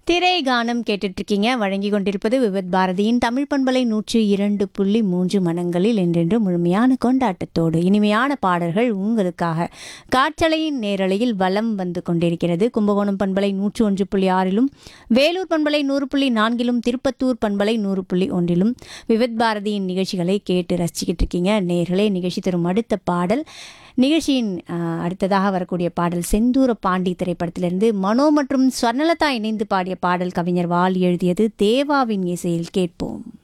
திரை கானம் கேட்டுட்டு இருக்கீங்க வழங்கி கொண்டிருப்பது விவத் பாரதியின் தமிழ் பண்பலை நூற்றி இரண்டு புள்ளி மூன்று மனங்களில் என்றென்று முழுமையான கொண்டாட்டத்தோடு இனிமையான பாடல்கள் உங்களுக்காக காற்றலையின் நேரலையில் வலம் வந்து கொண்டிருக்கிறது கும்பகோணம் பண்பலை நூற்று ஒன்று புள்ளி ஆறிலும் வேலூர் பண்பலை நூறு புள்ளி நான்கிலும் திருப்பத்தூர் பண்பலை நூறு புள்ளி ஒன்றிலும் விவத் பாரதியின் நிகழ்ச்சிகளை கேட்டு ரசிச்சுக்கிட்டு இருக்கீங்க நேர்களே நிகழ்ச்சி தரும் அடுத்த பாடல் நிகழ்ச்சியின் ஆஹ், அடுத்ததாக வரக்கூடிய பாடல் செந்தூர பாண்டி திரைப்படத்திலிருந்து மனோ மற்றும் ஸ்வர்ணலதா இணைந்து பாடிய பாடல் கவிஞர் வாலி எழுதியது தேவாவின் இசையில் கேட்போம்